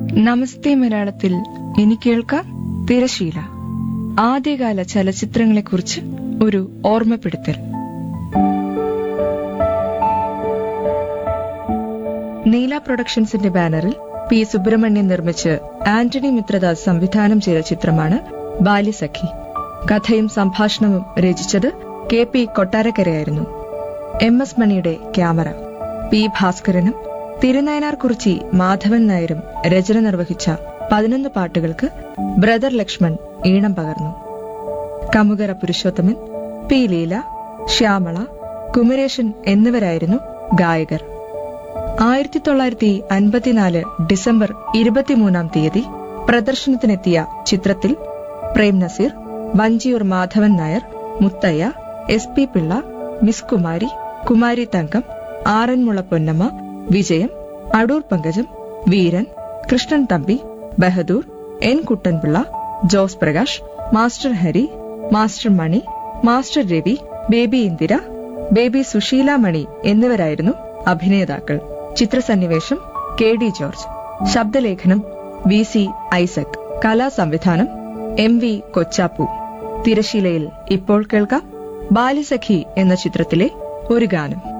നമസ്തേ മലയാളത്തിൽ ഇനി കേൾക്കാം തിരശീല ആദ്യകാല ചലച്ചിത്രങ്ങളെക്കുറിച്ച് ഒരു ഓർമ്മപ്പെടുത്തൽ നീല പ്രൊഡക്ഷൻസിന്റെ ബാനറിൽ പി സുബ്രഹ്മണ്യൻ നിർമ്മിച്ച് ആന്റണി മിത്രദാസ് സംവിധാനം ചെയ്ത ചിത്രമാണ് ബാല്യസഖി കഥയും സംഭാഷണവും രചിച്ചത് കെ പി കൊട്ടാരക്കരയായിരുന്നു എം എസ് മണിയുടെ ക്യാമറ പി ഭാസ്കരനും തിരുനയനാർ കുറിച്ചി മാധവൻ നായരും രചന നിർവഹിച്ച പതിനൊന്ന് പാട്ടുകൾക്ക് ബ്രദർ ലക്ഷ്മൺ ഈണം പകർന്നു കമുകര പുരുഷോത്തമൻ പി ലീല ശ്യാമള കുമരേശൻ എന്നിവരായിരുന്നു ഗായകർ ആയിരത്തി തൊള്ളായിരത്തി അൻപത്തിനാല് ഡിസംബർ ഇരുപത്തിമൂന്നാം തീയതി പ്രദർശനത്തിനെത്തിയ ചിത്രത്തിൽ Prem Nazir Vanchiyoor Madhavan Nair Muthaiah S P Pillai Miss Kumari Kumari Thankam Aranmula Ponnamma Vijayam Adoor Pankajam Veeran Krishnan Thampi Bahadur N Kuttanpillai Jose Prakash master Hari master Mani master Ravi baby Indira baby Susheela Mani എന്നിവരായിരുന്നു അഭിനേതാക്കൾ ചിത്രസന്നിവേശം കെ ഡി ജോർജ് ശബ്ദലേഖനം വി സി ഐസക് കലാസംവിധാനം എം വി കൊച്ചാപ്പു തിരശീലയിൽ ഇപ്പോൾ കേൾക്കാം ബാലിസഖി എന്ന ചിത്രത്തിലെ ഒരു ഗാനം